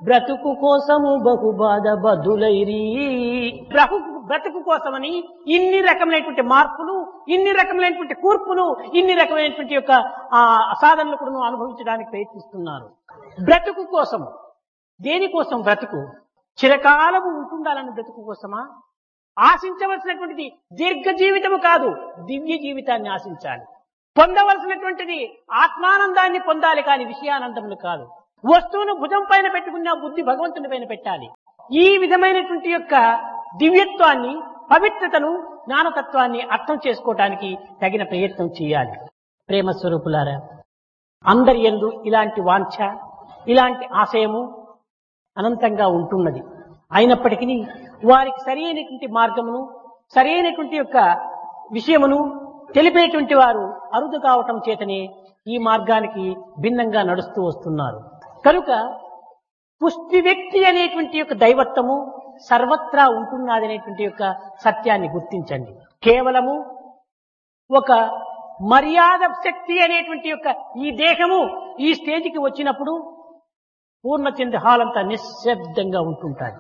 బ్రతుకు కోసము బహు బాధ బదులైరి బ్రహు బ్రతుకు కోసమని ఇన్ని రకమైనటువంటి మార్పులు ఇన్ని రకమైనటువంటి కూర్పులు ఇన్ని రకమైనటువంటి యొక్క ఆ సాధనలు కూడా అనుభవించడానికి ప్రయత్నిస్తున్నారు బ్రతుకు కోసం దేనికోసం బ్రతుకు చిరకాలము ఉంటుండాలని బ్రతుకు కోసమా ఆశించవలసినటువంటిది దీర్ఘ జీవితము కాదు దివ్య జీవితాన్ని ఆశించాలి పొందవలసినటువంటిది ఆత్మానందాన్ని పొందాలి కాని విషయానందములు కాదు వస్తువును భుజం పైన పెట్టుకున్న బుద్ధి భగవంతుని పైన పెట్టాలి ఈ విధమైనటువంటి యొక్క దివ్యత్వాన్ని పవిత్రతను జ్ఞానతత్వాన్ని అర్థం చేసుకోవటానికి తగిన ప్రయత్నం చేయాలి ప్రేమ స్వరూపులారా అందరి ఎందు ఇలాంటి వాంఛ ఇలాంటి ఆశయము అనంతంగా ఉంటున్నది అయినప్పటికీ వారికి సరి అయినటువంటి మార్గమును సరి అయినటువంటి యొక్క విషయమును తెలిపేటువంటి వారు అరుదు కావటం చేతనే ఈ మార్గానికి భిన్నంగా నడుస్తూ వస్తున్నారు కనుక పుష్టి వ్యక్తి అనేటువంటి యొక్క దైవత్వము సర్వత్రా ఉంటున్నది అనేటువంటి యొక్క సత్యాన్ని గుర్తించండి కేవలము ఒక మర్యాద శక్తి అనేటువంటి యొక్క ఈ దేహము ఈ స్టేజికి వచ్చినప్పుడు పూర్ణచంద్ర హాల్ అంతా నిశ్శబ్దంగా ఉంటుంటాడు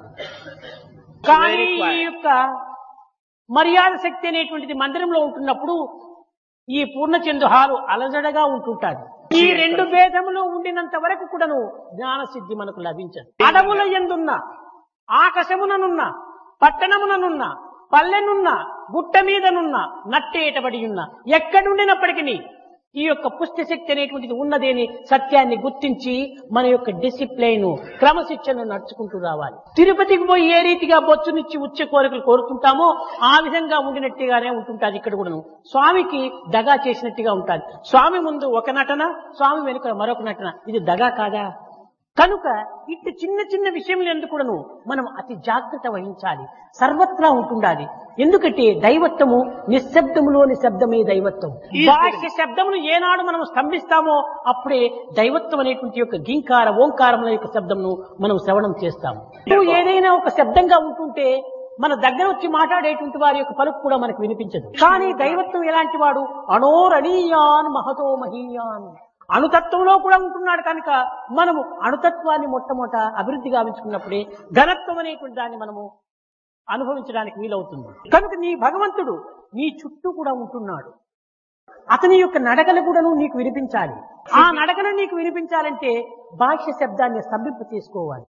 కానీ ఈ యొక్క మర్యాద శక్తి అనేటువంటిది మందిరంలో ఉంటున్నప్పుడు ఈ పూర్ణచంద్ర హాలు అలజడగా ఉంటుంటాడు ఈ రెండు భేదములు ఉండినంత వరకు కూడాను జ్ఞాన సిద్ధి మనకు లభించదు అడవుల ఎందున్న ఆకాశముననున్న పట్టణముననున్న పల్లెనున్న గుట్ట మీదనున్న నట్టేటబడి ఉన్న ఎక్కడుండినప్పటికీ ఈ యొక్క పుష్టి శక్తి అనేటువంటిది ఉన్నది అని సత్యాన్ని గుర్తించి మన యొక్క డిసిప్లైన్ క్రమశిక్షణ నడుచుకుంటూ రావాలి తిరుపతికి పోయి ఏ రీతిగా బొచ్చునిచ్చి ఉచ్చ కోరికలు కోరుకుంటామో ఆ విధంగా ఉండినట్టుగానే ఉంటుంటాది ఇక్కడ కూడాను స్వామికి దగా చేసినట్టుగా ఉంటుంది స్వామి ముందు ఒక నటన స్వామి వెనుక మరొక నటన ఇది దగా కాదా కనుక ఇట్టి చిన్న చిన్న విషయములు ఎందుకును మనం అతి జాగ్రత్త వహించాలి సర్వత్రా ఉంటుండాలి ఎందుకంటే దైవత్వము నిశ్శబ్దములోని శబ్దమే దైవత్వం బాహ్య శబ్దమును ఏనాడు మనం స్తంభిస్తామో అప్పుడే దైవత్వం అనేటువంటి యొక్క గింకార ఓంకారముల యొక్క శబ్దమును మనం శ్రవణం చేస్తాము ఇప్పుడు ఏదైనా ఒక శబ్దంగా ఉంటుంటే మన దగ్గర వచ్చి మాట్లాడేటువంటి వారి యొక్క పలుకు కూడా మనకు వినిపించదు కానీ దైవత్వం ఎలాంటి వాడు అణోరణీయాన్ మహతో మహీయాన్ అణుతత్వంలో కూడా ఉంటున్నాడు కనుక మనము అణుతత్వాన్ని మొట్టమొదట అభివృద్ధి గావించుకున్నప్పుడే ఘనత్వం అనేటువంటి దాన్ని మనము అనుభవించడానికి వీలవుతుంది కనుక నీ భగవంతుడు నీ చుట్టూ కూడా ఉంటున్నాడు అతని యొక్క నడకలు కూడాను నీకు వినిపించాలి ఆ నడకను నీకు వినిపించాలంటే బాహ్య శబ్దాన్ని స్తంభింప చేసుకోవాలి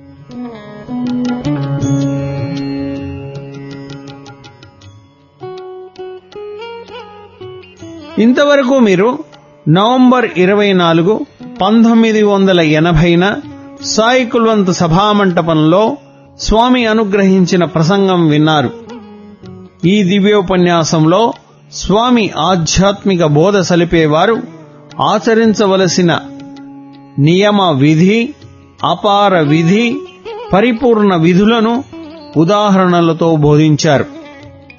ఇంతవరకు మీరు నవంబర్ ఇరవై నాలుగు పంతొమ్మిది వందల ఎనభైన సాయి కుల్వంత్ సభామంటపంలో స్వామి అనుగ్రహించిన ప్రసంగం విన్నారు ఈ దివ్యోపన్యాసంలో స్వామి ఆధ్యాత్మిక బోధ సలిపేవారు ఆచరించవలసిన నియమ విధి అపార విధి పరిపూర్ణ విధులను ఉదాహరణలతో బోధించారు